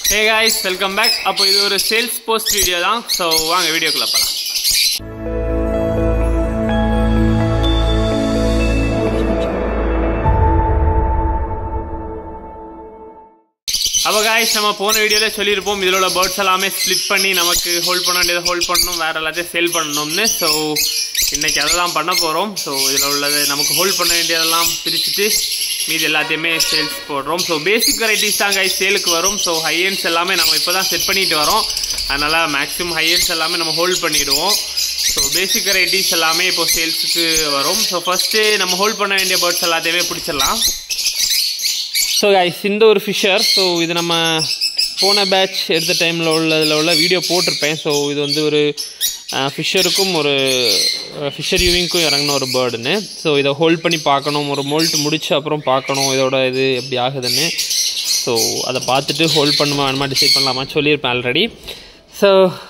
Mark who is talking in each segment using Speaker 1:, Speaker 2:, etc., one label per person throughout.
Speaker 1: hey guys welcome back அப்போ இது ஒரு சேல்ஸ் போஸ்ட் வீடியோ தான் ஸோ வாங்க வீடியோக்குள்ள போகலாம் அப்போ காய்ஸ் நம்ம போன வீடியோவில் சொல்லியிருப்போம் இதில் உள்ள பேர்ட்ஸ் எல்லாமே ஸ்ப்ளிட் பண்ணி நமக்கு ஹோல்ட் பண்ண வேண்டியதை ஹோல்ட் பண்ணணும் வேறு எல்லாத்தையும் சேல் பண்ணணும்னு ஸோ இன்னைக்கு அதை தான் பண்ண போகிறோம் ஸோ இதில் உள்ளது நமக்கு ஹோல்ட் பண்ண வேண்டியதெல்லாம் பிரிச்சுட்டு மீதி எல்லாத்தையுமே சேல்ஸ் போடுறோம் ஸோ பேசிக் வெரைட்டிஸ் தான் கைஸ் சேலுக்கு வரும் ஸோ ஹையன்ஸ் எல்லாமே நம்ம இப்போ தான் செட் பண்ணிட்டு வரோம் அதனால் மேக்ஸிமம் ஹையன்ஸ் எல்லாமே நம்ம ஹோல்ட் பண்ணிவிடுவோம் ஸோ பேசிக் வெரைட்டிஸ் எல்லாமே இப்போ சேல்ஸுக்கு வரும் ஸோ ஃபஸ்ட்டு நம்ம ஹோல்ட் பண்ண வேண்டிய பேர்ட்ஸ் எல்லாத்தையுமே பிடிச்சிடலாம் ஸோ கைஸ் இந்த ஒரு ஃபிஷர் ஸோ இது நம்ம போன பேட்ச் எடுத்த டைமில் உள்ளதில் உள்ள வீடியோ போட்டிருப்பேன் ஸோ இது வந்து ஒரு ஃபிஷருக்கும் ஒரு ஃபிஷர் யூவிங்க்கும் இறங்கின ஒரு பேர்டுன்னு ஸோ இதை ஹோல்ட் பண்ணி பார்க்கணும் ஒரு மோல்ட் முடிச்சு அப்புறம் பார்க்கணும் இதோட இது எப்படி ஆகுதுன்னு ஸோ அதை பார்த்துட்டு ஹோல்ட் பண்ணுமா வேணுமா டிசைட் பண்ணலாமா சொல்லியிருப்பேன் ஆல்ரெடி ஸோ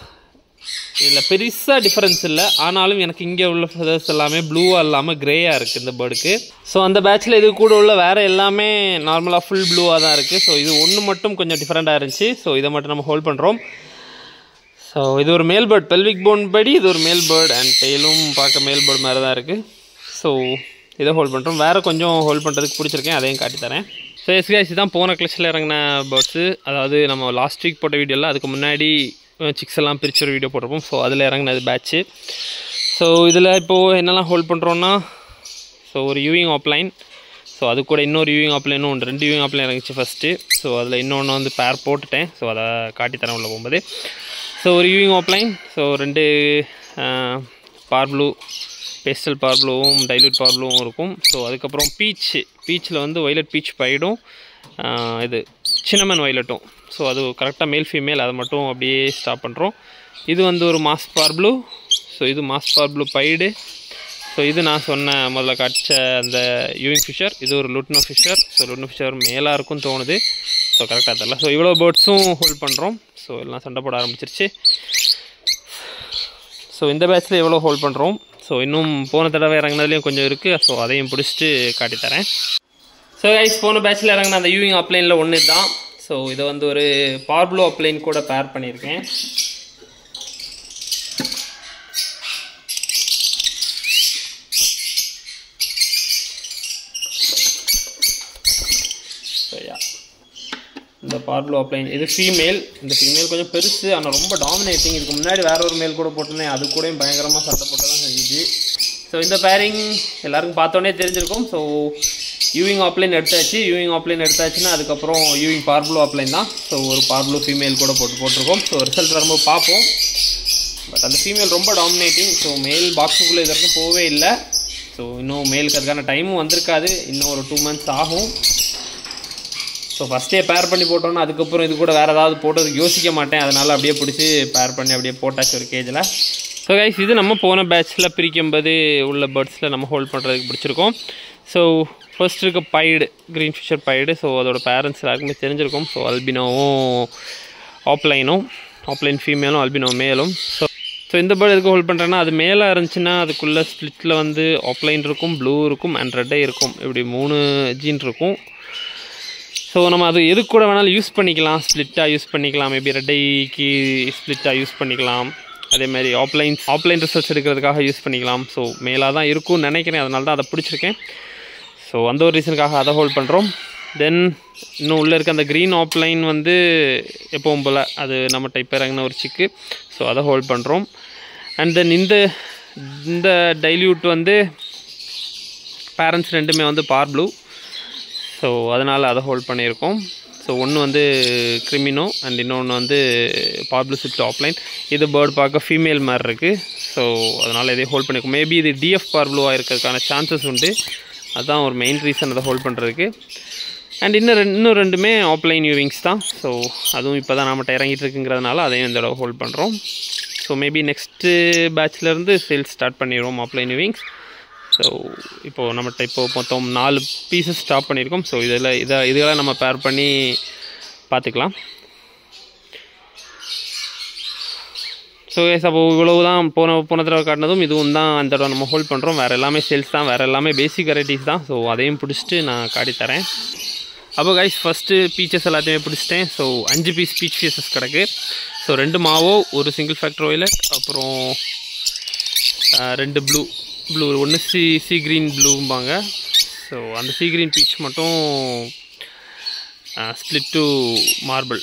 Speaker 1: இதில் பெருசாக டிஃப்ரென்ஸ் இல்லை ஆனாலும் எனக்கு இங்கே உள்ள ஃபெதர்ஸ் எல்லாமே ப்ளூவாக இல்லாமல் க்ரேயாக இருக்குது இந்த பேர்டுக்கு ஸோ அந்த பேட்சில் இது கூட உள்ள வேறு எல்லாமே நார்மலாக ஃபுல் ப்ளூவாக தான் இருக்குது ஸோ இது ஒன்று மட்டும் கொஞ்சம் டிஃப்ரெண்ட்டாக இருந்துச்சு ஸோ இதை மட்டும் நம்ம ஹோல்ட் பண்ணுறோம் ஸோ இது ஒரு மேல் பேர்ட் பெல்விக் போன் படி இது ஒரு மேல் பேர்ட் அண்ட் டெய்லும் பார்க்க மேல் பேர்ட் மாதிரி தான் இருக்குது ஸோ இதை ஹோல்ட் பண்ணுறோம் வேறு கொஞ்சம் ஹோல்ட் பண்ணுறதுக்கு பிடிச்சிருக்கேன் அதையும் காட்டி தரேன் ஸோ எஸ் கைஸ் தான் போன கிளச்சில் இறங்கின பேர்ட்ஸு அதாவது நம்ம லாஸ்ட் வீக் போட்ட வீடியோவில் அதுக்கு முன்னாடி சிக்ஸ் எல்லாம் பிரித்து ஒரு வீடியோ போட்டிருப்போம் ஸோ அதில் இறங்கினது பேட்ச்சு ஸோ இதில் இப்போது என்னெல்லாம் ஹோல்ட் பண்ணுறோன்னா ஸோ ஒரு யூவிங் ஆப்லைன் ஸோ அது கூட இன்னொரு யூவிங் ஆப்லைனும் ஒன்று ரெண்டு யூவிங் ஆப்லைன் இறங்கிச்சு ஃபஸ்ட்டு ஸோ அதில் இன்னொன்று வந்து பேர் போட்டுட்டேன் ஸோ அதை காட்டித்தரேன் உள்ள போகும்போது ஸோ ஒரு யூவிங் ஆப்லைன் ஸோ ரெண்டு பார் ப்ளூ பேஸ்டல் பார் ப்ளூவும் டைல்யூட் பார் ப்ளூவும் இருக்கும் ஸோ அதுக்கப்புறம் பீச் பீச்சில் வந்து ஒய்லட் பீச் பைடும் இது சின்னமன் ஒய்லட்டும் ஸோ அது கரெக்டாக மேல் ஃபீமேல் அதை மட்டும் அப்படியே ஸ்டாப் பண்ணுறோம் இது வந்து ஒரு மாஸ் பார் ப்ளூ ஸோ இது mass par blue pied so இது நான் சொன்ன முதல்ல காய்ச்ச அந்த யூவிங் ஃபிஷர் இது ஒரு lutino Fischer so lutino Fischer மேலாக இருக்கும் தோணுது ஸோ கரெக்டாக தெரில ஸோ இவ்வளோ பேர்ட்ஸும் ஹோல்ட் பண்ணுறோம் ஸோ எல்லாம் சண்டை போட ஆரம்பிச்சிருச்சு ஸோ இந்த பேட்ச்சில் எவ்வளோ ஹோல்ட் பண்ணுறோம் ஸோ இன்னும் போன தடவை இறங்கினதுலேயும் கொஞ்சம் இருக்குது ஸோ அதையும் பிடிச்சிட்டு காட்டித்தரேன் ஸோ கைஸ் போன பேட்சில் இறங்கின அந்த யூவிங் அப்ளைனில் ஒன்று தான் ஸோ இதை வந்து ஒரு பார்ப்ளோ அப்ளைன் கூட பேர் பண்ணியிருக்கேன் இந்த பார்ப்ளோ அப்ளைன் இது ஃபீமேல் இந்த ஃபீமேல் கொஞ்சம் பெருசு ஆனால் ரொம்ப டாமினேட்டிங் இதுக்கு முன்னாடி வேற ஒரு மேல் கூட போட்டிருந்தேன் அது கூடயும் பயங்கரமாக சண்டை போட்டு தான் செஞ்சுச்சு ஸோ இந்த பேரிங் எல்லாருக்கும் பார்த்தோன்னே தெரிஞ்சிருக்கும் ஸோ யூவிங் ஆப்லைன் எடுத்தாச்சு யூவிங் ஆப்லைன் எடுத்தாச்சுன்னா அதுக்கப்புறம் யூவிங் பார்ப்ளூ ஆப்லைன் தான் ஸோ ஒரு பார்ப்ளூ ஃபீமேல் கூட போட்டு போட்டிருக்கோம் ஸோ ரிசல்ட் வரும்போது பார்ப்போம் பட் அந்த ஃபீமேல் ரொம்ப டாமினேட்டிங் ஸோ மேல் பாக்ஸுக்குள்ளே இது வரைக்கும் போகவே இல்லை ஸோ இன்னும் மேலுக்கு அதுக்கான டைமும் வந்திருக்காது இன்னும் ஒரு டூ மந்த்ஸ் ஆகும் ஸோ ஃபஸ்ட்டே பேர் பண்ணி போட்டோன்னா அதுக்கப்புறம் இது கூட வேறு ஏதாவது போட்டதுக்கு யோசிக்க மாட்டேன் அதனால் அப்படியே பிடிச்சி பேர் பண்ணி அப்படியே போட்டாச்சு ஒரு கேஜில் ஸோ கைஸ் இது நம்ம போன பேட்ச்சில் பிரிக்கும்போது உள்ள பேர்ட்ஸில் நம்ம ஹோல்ட் பண்ணுறதுக்கு பிடிச்சிருக்கோம் ஸோ ஃபர்ஸ்ட் இருக்க pied green Fischer pied so அதோட பேரண்ட்ஸ் எல்லாருக்குமே தெரிஞ்சிருக்கும் ஸோ அல்பினோவும் ஆப்லைனும் ஆப்லைன் ஃபீமேலும் அல்பினோ மேலும் ஸோ ஸோ இந்த பேர்டு எதுக்கு ஹோல்ட் பண்ணுறேன்னா அது மேலே இருந்துச்சுன்னா அதுக்குள்ளே ஸ்ப்ளிட்டில் வந்து ஆப்லைன் இருக்கும் ப்ளூ இருக்கும் அண்ட் ரெட்டே இருக்கும் இப்படி மூணு ஜீன் இருக்கும் ஸோ நம்ம அது எது கூட வேணாலும் யூஸ் பண்ணிக்கலாம் ஸ்ப்ளிட்டாக யூஸ் பண்ணிக்கலாம் மேபி ரெட்டைக்கு ஸ்ப்ளிட்டாக யூஸ் பண்ணிக்கலாம் அதே மாதிரி ஆப்லைன் ஆப்லைன் ரிசல்ட்ஸ் எடுக்கிறதுக்காக யூஸ் பண்ணிக்கலாம் ஸோ மேலாக தான் இருக்கும்னு நினைக்கிறேன் அதனால தான் அதை பிடிச்சிருக்கேன் ஸோ அந்த ஒரு ரீசனுக்காக அதை ஹோல்ட் பண்ணுறோம் தென் இன்னும் உள்ளே இருக்க அந்த க்ரீன் ஆப்லைன் வந்து எப்பவும் போல் அது நம்ம டைப் இறங்கின ஒரு சிக்கு ஸோ அதை ஹோல்ட் பண்ணுறோம் அண்ட் தென் இந்த இந்த டைல்யூட் வந்து பேரண்ட்ஸ் ரெண்டுமே வந்து பார் ப்ளூ ஸோ அதனால் அதை ஹோல்ட் பண்ணியிருக்கோம் ஸோ ஒன்று வந்து கிரிமினோ அண்ட் இன்னொன்று வந்து பாப்ளிசிட்டி ஆப்லைன் இது பேர்ட் பார்க்க ஃபீமேல் மாதிரி இருக்குது ஸோ அதனால் இதை ஹோல்ட் பண்ணியிருக்கோம் மேபி இது டிஎஃப் பார்ப்ளூவாக இருக்கிறதுக்கான சான்சஸ் உண்டு அதுதான் ஒரு மெயின் ரீசன் அதை ஹோல்ட் பண்ணுறதுக்கு அண்ட் இன்னும் ரெண்டு இன்னும் ரெண்டுமே ஆப்லைன் யூவிங்ஸ் தான் ஸோ அதுவும் இப்போ தான் நம்மகிட்ட இறங்கிட்டு இருக்குங்கிறதுனால அதையும் இந்த தடவை ஹோல்ட் பண்ணுறோம் ஸோ மேபி நெக்ஸ்ட்டு பேட்ச்லேருந்து சேல்ஸ் ஸ்டார்ட் பண்ணிடுவோம் ஆப்லைன் யூவிங்ஸ் ஸோ இப்போது நம்மகிட்ட இப்போது மொத்தம் நாலு பீசஸ் ஸ்டாப் பண்ணியிருக்கோம் ஸோ இதில் இதை இதெல்லாம் நம்ம பேர் பண்ணி பார்த்துக்கலாம் ஸோ எஸ் அப்போ இவ்வளவு தான் போன போன தடவை காட்டினதும் இதுவும் தான் அந்த தடவை நம்ம ஹோல்ட் பண்ணுறோம் வேறு எல்லாமே சேல்ஸ் தான் வேறு எல்லாமே பேசிக் வெரைட்டிஸ் தான் ஸோ அதையும் பிடிச்சிட்டு நான் காட்டித்தரேன் அப்போ கைஸ் ஃபஸ்ட்டு பீச்சஸ் எல்லாத்தையுமே பிடிச்சிட்டேன் ஸோ அஞ்சு பீஸ் பீச் பீசஸ் கிடக்கு ஸோ ரெண்டு மாவோ ஒரு சிங்கிள் ஃபேக்டர் ஒயிலட் அப்புறம் ஆஹ், ரெண்டு ப்ளூ ப்ளூ ஒன்று சி சி க்ரீன் ப்ளூம்பாங்க ஸோ அந்த சி க்ரீன் பீச் மட்டும் ஸ்ப்ளிட் டு மார்பிள்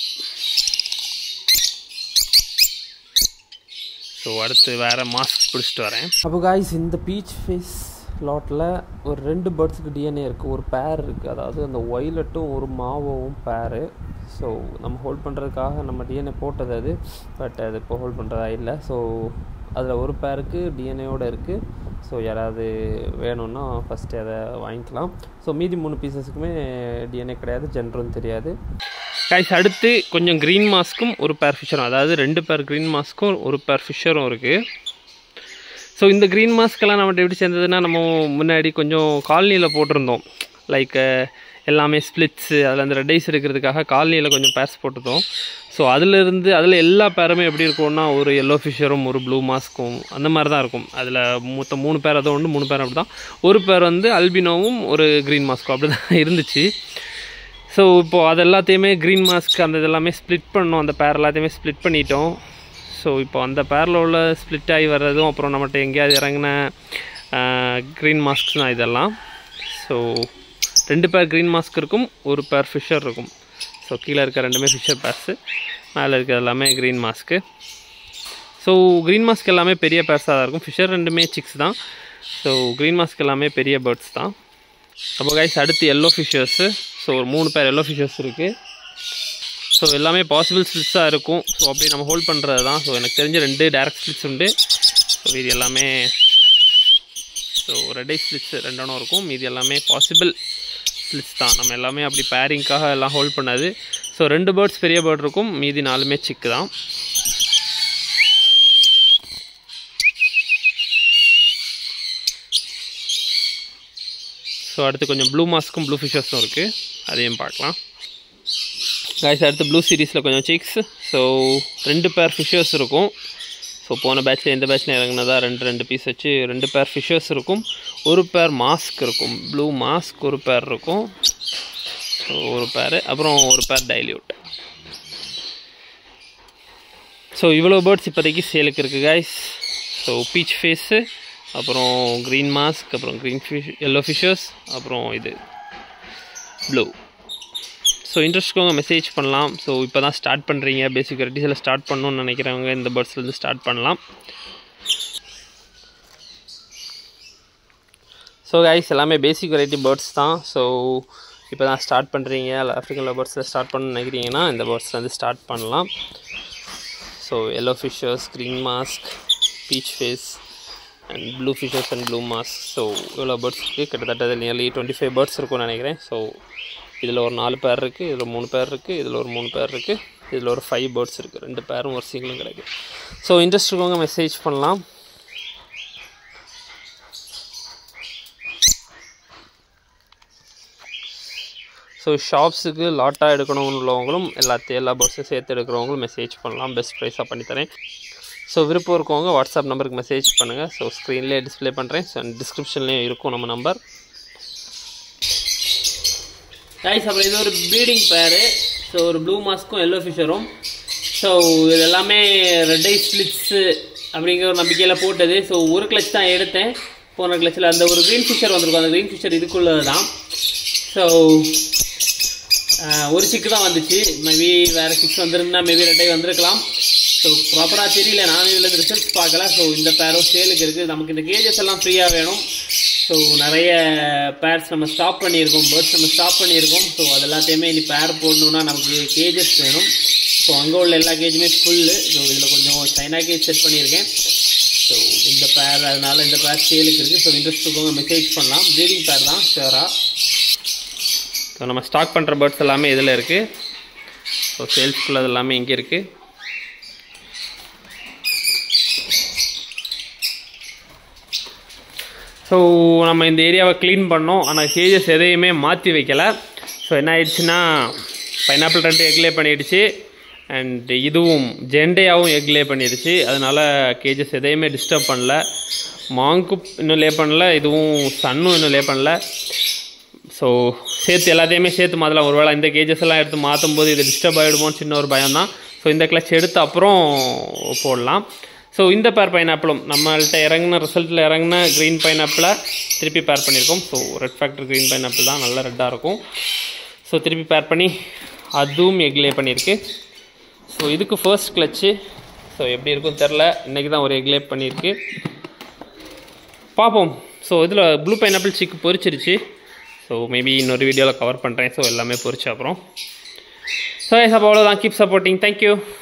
Speaker 1: ஸோ அடுத்து வேறு மாஸ்க் பிடிச்சிட்டு வரேன்
Speaker 2: அப்போ காய்ஸ் இந்த பீச் ஃபேஸ் லாட்டில் ஒரு ரெண்டு பேர்ட்ஸுக்கு டிஎன்ஏ இருக்குது ஒரு பேர் இருக்குது அதாவது அந்த ஒய்லட்டும் ஒரு மாவோவும் பேரு ஸோ நம்ம ஹோல்ட் பண்ணுறதுக்காக நம்ம டிஎன்ஏ போட்டது அது பட் அது இப்போ ஹோல்ட் பண்ணுறதா இல்லை ஸோ அதில் ஒரு பேருக்கு டிஎன்ஏயோடு இருக்குது ஸோ யாராவது வேணும்னா ஃபஸ்ட்டு அதை வாங்கிக்கலாம் ஸோ மீதி மூணு பீசஸுக்குமே டிஎன்ஏ கிடையாது ஜென்ரும் தெரியாது
Speaker 1: கைஸ் அடுத்து கொஞ்சம் க்ரீன் மாஸ்க்கும் ஒரு பேர் ஃபிஷரும் அதாவது ரெண்டு பேர் க்ரீன் மாஸ்க்கும் ஒரு பேர் ஃபிஷரும் இருக்குது ஸோ இந்த க்ரீன் மாஸ்க்கெல்லாம் நம்மகிட்ட எப்படி சேர்ந்ததுன்னா நம்ம முன்னாடி கொஞ்சம் காலனியில் போட்டிருந்தோம் லைக் எல்லாமே ஸ்ப்ளிட்ஸு அதில் அந்த ரெட் ஐஸ் இருக்கிறதுக்காக காலனியில் கொஞ்சம் பேர்ஸ் போட்டிருந்தோம் ஸோ அதிலிருந்து அதில் எல்லா பேருமே எப்படி இருக்கும்னா ஒரு எல்லோ ஃபிஷரும் ஒரு ப்ளூ மாஸ்க்கும் அந்த மாதிரி தான் இருக்கும் அதில் மொத்தம் மூணு பேர் அதை ஒன்று மூணு பேர் அப்படி தான் ஒரு பேர் வந்து அல்பினோவும் ஒரு க்ரீன் மாஸ்க்கும் அப்படி தான் இருந்துச்சு ஸோ இப்போது அது எல்லாத்தையுமே க்ரீன் மாஸ்க் அந்த இதெல்லாமே ஸ்ப்ளிட் பண்ணோம் அந்த பேர் எல்லாத்தையுமே ஸ்ப்ளிட் பண்ணிட்டோம் ஸோ இப்போ அந்த பேரில் உள்ள ஸ்ப்ளிட் ஆகி வர்றதும் அப்புறம் நம்மகிட்ட எங்கேயாவது இறங்கின க்ரீன் மாஸ்க் தான் இதெல்லாம் ஸோ ரெண்டு பேர் க்ரீன் மாஸ்க் இருக்கும் ஒரு பேர் ஃபிஷர் இருக்கும் ஸோ கீழே இருக்க ரெண்டுமே ஃபிஷர் பேர்ஸு மேலே இருக்கிறது எல்லாமே green mask so green mask எல்லாமே பெரிய பேர்ஸாக தான் இருக்கும் ஃபிஷர் ரெண்டுமே சிக்ஸ் தான் ஸோ க்ரீன் மாஸ்க் எல்லாமே பெரிய பேர்ட்ஸ் தான் அப்போ கைஸ் அடுத்து எல்லோ ஃபிஷர்ஸு ஸோ ஒரு மூணு பேர் எல்லோ ஃபிஷர்ஸ் இருக்குது ஸோ எல்லாமே பாசிபிள் ஸ்பிளிட்ஸாக இருக்கும் ஸோ அப்படி நம்ம ஹோல்ட் பண்ணுறது தான் ஸோ எனக்கு தெரிஞ்ச ரெண்டு டேரக்ட் ஸ்பிளிட்ஸ் உண்டு ஸோ இது எல்லாமே ஸோ ரெட்டை ஸ்பிளிட்ஸ் ரெண்டெண்ணம் இருக்கும் மீதி எல்லாமே பாசிபிள் ஸ்பிளிட்ஸ் தான் நம்ம எல்லாமே அப்படி பேரிங்க்காக எல்லாம் ஹோல்ட் பண்ணாது ஸோ ரெண்டு பேர்ட்ஸ் பெரிய பேர்ட் இருக்கும் மீதி நாலுமே சிக்கு தான் ஸோ அடுத்து கொஞ்சம் ப்ளூ மாஸ்க்கும் ப்ளூ ஃபிஷர்ஸும் இருக்குது அதையும் பார்க்கலாம் காய்ஸ் அடுத்து ப்ளூ சீரீஸில் கொஞ்சம் சிக்ஸ் ஸோ ரெண்டு பேர் ஃபிஷர்ஸ் இருக்கும் ஸோ போன பேட்ச்சில் எந்த பேட்ச்சில் இறங்குனதா ரெண்டு ரெண்டு பீஸ் வச்சு ரெண்டு பேர் ஃபிஷர்ஸ் இருக்கும் ஒரு பேர் மாஸ்க் இருக்கும் ப்ளூ மாஸ்க் ஒரு பேர் இருக்கும் ஸோ ஒரு பேர் அப்புறம் ஒரு பேர் டைல்யூட் ஸோ இவ்வளோ பேர்ட்ஸ் இப்போதைக்கு சேலுக்கு இருக்குது காய்ஸ் ஸோ பீச் ஃபேஸு அப்புறம் க்ரீன் மாஸ்க் அப்புறம் க்ரீன் ஃபிஷ் எல்லோ ஃபிஷர்ஸ் அப்புறம் இது ப்ளூ ஸோ இன்ட்ரெஸ்ட்க்கவங்க மெசேஜ் பண்ணலாம் ஸோ இப்போ தான் ஸ்டார்ட் பண்ணுறீங்க பேசிக் வெரைட்டிஸில் ஸ்டார்ட் பண்ணணும்னு நினைக்கிறவங்க இந்த பேர்ட்ஸ்லேருந்து ஸ்டார்ட் பண்ணலாம் ஸோ கைஸ் எல்லாமே பேசிக் வெரைட்டி பேர்ட்ஸ் தான் ஸோ இப்போ தான் ஸ்டார்ட் பண்ணுறீங்க இல்லை ஆஃப்ரிக்கன் பேர்ட்ஸில் ஸ்டார்ட் பண்ணணும்னு நினைக்கிறீங்கன்னா இந்த பேர்ட்ஸ்லேருந்து ஸ்டார்ட் பண்ணலாம் so yellow Fischers green mask peach face and blue Fischers and blue mask so இவ்வளோ பேர்ட்ஸ் இருக்குது கிட்டத்தட்ட நியர்லி டுவெண்ட்டி ஃபைவ் பேர்ட்ஸ் இருக்கும்னு நினைக்கிறேன் ஸோ இதில் ஒரு நாலு பேர் இருக்குது இதில் மூணு பேர் இருக்குது இதில் ஒரு மூணு பேர் இருக்குது இதில் ஒரு ஃபைவ் பேர்ட்ஸ் இருக்குது ரெண்டு பேரும் ஒரு சிங்கிளும் கிடைக்கும் ஸோ இன்ட்ரெஸ்ட் இருக்கவங்க மெசேஜ் பண்ணலாம் ஸோ ஷாப்ஸுக்கு லாட்டாக எடுக்கணும்னு உள்ளவங்களும் எல்லாத்தையும் எல்லா பேர்ட்ஸும் சேர்த்து எடுக்கிறவங்களும் மெசேஜ் பண்ணலாம் பெஸ்ட் ப்ரைஸாக பண்ணித்தரேன் ஸோ விருப்பம் இருக்கவங்க வாட்ஸ்அப் நம்பருக்கு மெசேஜ் பண்ணுங்கள் ஸோ ஸ்க்ரீன்லேயே டிஸ்ப்ளே பண்ணுறேன் ஸோ டிஸ்கிரிப்ஷன்லேயும் இருக்கும் நம்ம நம்பர் கைஸ் அப்புறம் இது ஒரு ப்ரீடிங் பேரு ஸோ ஒரு ப்ளூ மாஸ்க்கும் எல்லோ ஃபிஷரும் ஸோ இது எல்லாமே ரெட் ஐ ஸ்பிளிட்ஸு அப்படிங்கிற ஒரு நம்பிக்கையில் போட்டது ஸோ ஒரு கிளச் தான் எடுத்தேன் போன கிளச்சில் அந்த ஒரு க்ரீன் ஃபிஷர் வந்திருக்கும் அந்த க்ரீன் ஃபிஷர் இதுக்குள்ளது தான் ஸோ ஒரு சிக்கு தான் வந்துச்சு மேபி வேறு சிக்ஸ் வந்திருந்தா மேபி ரெட்டை வந்திருக்கலாம் ஸோ ப்ராப்பராக தெரியல நான் இதில் ரிசல்ட்ஸ் பார்க்கல ஸோ இந்த பேரும் சேலுக்கு இருக்குது நமக்கு இந்த கேஜஸ் எல்லாம் ஃப்ரீயாக வேணும் ஸோ நிறைய பேர்ஸ் நம்ம ஸ்டாப் பண்ணியிருக்கோம் பேர்ட்ஸ் நம்ம ஸ்டாப் பண்ணியிருக்கோம் ஸோ அது எல்லாத்தையுமே இனி பேர் போடணுன்னா நமக்கு கேஜஸ் வேணும் ஸோ அங்கே உள்ள எல்லா கேஜுமே ஃபுல்லு ஸோ இதில் கொஞ்சம் சைனா கேஜ் செட் பண்ணியிருக்கேன் ஸோ இந்த பேர் அதனால இந்த பேர் சேலுக்கு இருக்குது ஸோ இன்ட்ரெஸ்ட் இருக்கவங்க மெசேஜ் பண்ணலாம் ப்ரீடிங் பேர் தான் ஷியோராக ஸோ நம்ம ஸ்டாக் பண்ணுற பேர்ட்ஸ் எல்லாமே இதில் இருக்குது ஸோ சேல்ஸ்க்குள்ளது எல்லாமே இங்கே இருக்குது ஸோ நம்ம இந்த ஏரியாவை க்ளீன் பண்ணோம் ஆனால் கேஜஸ் எதையுமே மாற்றி வைக்கல ஸோ என்ன ஆயிடுச்சுன்னா பைனாப்பிள் ரெண்டு எக்லே பண்ணிடுச்சு அண்ட் இதுவும் ஜெண்டையாவும் எக்லே பண்ணிடுச்சு அதனால் கேஜஸ் எதையுமே டிஸ்டர்ப் பண்ணல மாங்கு இன்னும் லே பண்ணல இதுவும் சன்னும் இன்னும் லே பண்ணல ஸோ சேர்த்து எல்லாத்தையுமே சேர்த்து மாற்றலாம் ஒருவேளை இந்த கேஜஸ் எல்லாம் எடுத்து மாற்றும் போது இது டிஸ்டர்ப் ஆகிடுமோன்னு சின்ன ஒரு பயம் தான் ஸோ இந்த கிளச் எடுத்த அப்புறம் போடலாம் ஸோ இந்த பேர் பைனாப்பிளும் நம்மள்ட்ட இறங்கின ரிசல்ட்டில் இறங்கின க்ரீன் பைனாப்பிளை திருப்பி பேர் பண்ணியிருக்கோம் so red factor green pineapple தான் நல்லா ரெட்டாக இருக்கும் ஸோ திருப்பி பேர் பண்ணி அதுவும் எக்லே பண்ணியிருக்கு ஸோ இதுக்கு ஃபர்ஸ்ட் கிளச்சு ஸோ எப்படி இருக்கும் தெரில இன்றைக்கி தான் ஒரு எக்லே பண்ணியிருக்கு பார்ப்போம் ஸோ இதில் ப்ளூ பைனாப்பிள் சிக்கு பொரிச்சிருச்சு ஸோ மேபி இன்னொரு வீடியோவில் கவர் பண்ணுறேன் ஸோ எல்லாமே பொரிச்ச அப்புறம் ஸோ அப்போ அவ்வளோதான் கீப் சப்போர்ட்டிங் தேங்க்யூ